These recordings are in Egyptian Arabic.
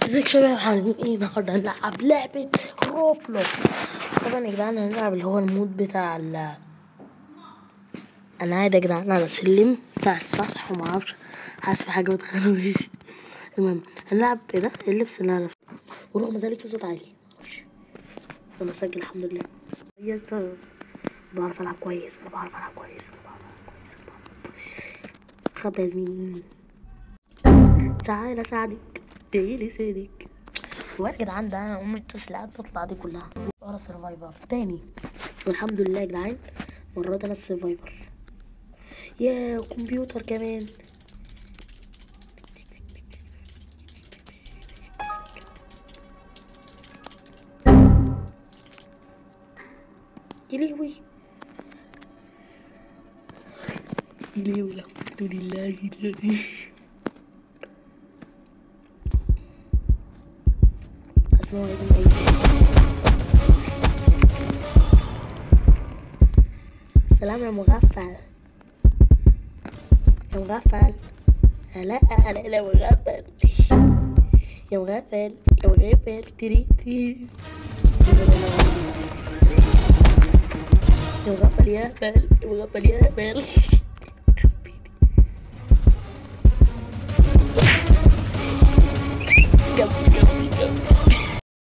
ازيك شباب عاملين ايه النهارده هنلعب لعبة روبلوكس طبعا يا جدعان هنلعب اللي هو المود بتاع ال انا قاعد يا جدعان على السلم بتاع السطح ومعرفش حاسس في حاجة بتخربش المهم هنلعب ايه ده إيه اللبس اللي انا لابسه ورغم ذلك في صوت عالي معرفش انا مسجل الحمد لله يس بعرف العب كويس انا بعرف العب كويس انا بعرف العب كويس انا بعرف خبر يا زميلي تعالى اساعدك جايلي سيدك هو يا جدعان ده انا امي التسليعات تطلع دي كلها ورا سرفايفر تاني والحمد لله يا جدعان مرات انا السرفايفر يا كمبيوتر كمان يا لهوي يا لهوي الحمد لله الذي اسمه ايه ده؟ سلام يا مغفل يا مغفل لا انا لا مغفل يا مغفل يا مغفل تري تري يا مغفل يا هبل يا مغفل يا هبل جنبي جنبي جنبي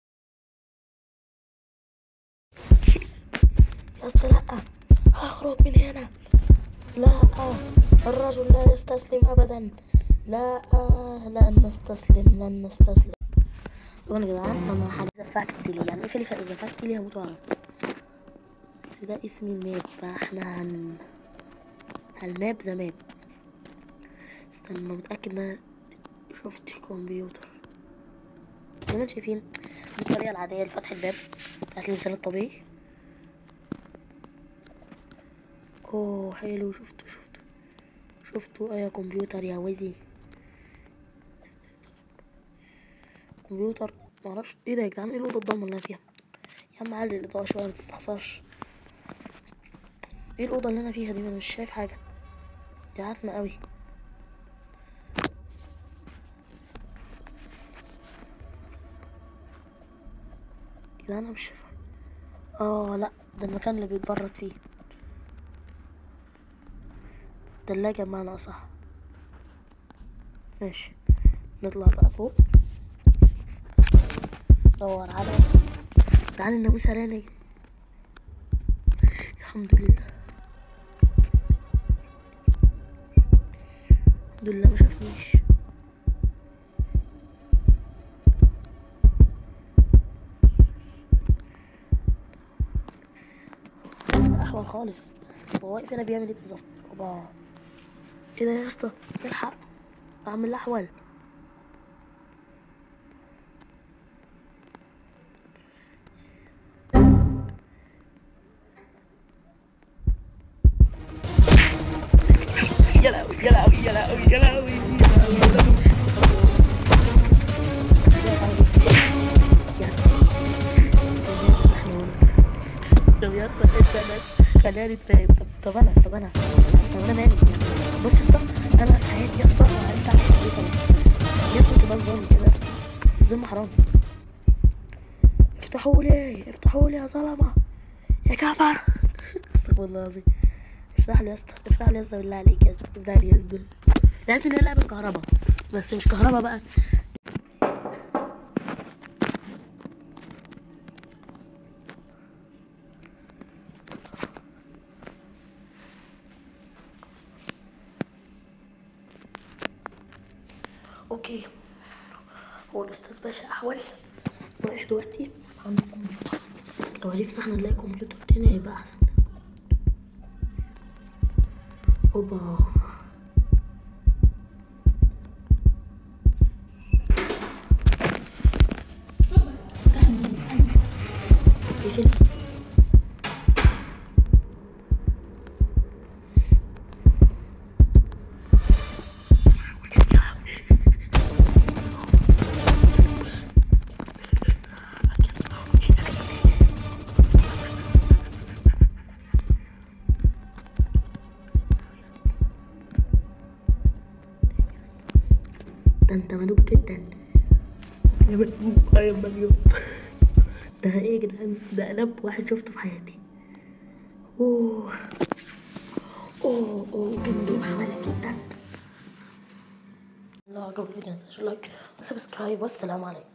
يا اسطى لا هخرج من هنا لا الرجل لا يستسلم ابدا لا لن نستسلم لن نستسلم طبعا يا جدعان انا حاجه زفعت لي يعني ايه في اللي فرق زفعت لي هموت واعرف بس ده اسم الماب فاحنا هن هالماب ذا ماب استنى انا متاكد ان انا شفت كمبيوتر زي ما انتم شايفين دي الطريقه العاديه لفتح الباب بتاعت الانسان الطبيعي اوه حلو شفته شفته شفته ايه كمبيوتر يا وزي كمبيوتر معرفش ايه ده يا جدعان ايه الاوضه الضلمه اللي انا فيها يا عم علي الاضاءه شويه متستخسرش ايه الاوضه اللي انا فيها دي انا مش شايف حاجه دي عتمه قوي يبقى انا مش شايفها اه لا ده المكان اللي بيتبرد فيه تلاجة بمعنى أصح ماشي نطلع بقى فوق دور على تعالى الناموس هراني الحمد لله الحمد لله ما شافنيش أحول خالص هو واقف هنا بيعمل ايه بالظبط اوبا ايه ده يا اسطى الحق اعمل الاحول يا لهوي يا لهوي يا لهوي يا لهوي يا لهوي طب يا اسطى انت بس خلينا نتفاهم طب طب انا طب انا طب انا مالي بص يا اسطى انا عادي يا اسطى انا عايز اعمل كمبيوتر يا اسطى تبقى الظلم كده الظلم حرام افتحوا لي افتحوا لي يا ظلمه يا كفر استغفر الله العظيم افتح لي يا اسطى افتح لي يا اسطى بالله عليك يا اسطى افتح لي يا اسطى لازم نلعب الكهرباء بس مش كهرباء بقى اوكي هو الاستاذ باشا احول رايح دلوقتي عند الكمبيوتر لو عرفنا احنا نلاقي كمبيوتر تاني هيبقى احسن اوبا اقفل ده انت ملوك جدا يا مجنون يا مليون ده ايه يا جدعان ده ألم واحد شفته في حياتي اوه اوه اوه كان جيم حماسي جدا لو عجبك الفيديو متنساش لايك وسبسكرايب والسلام عليكم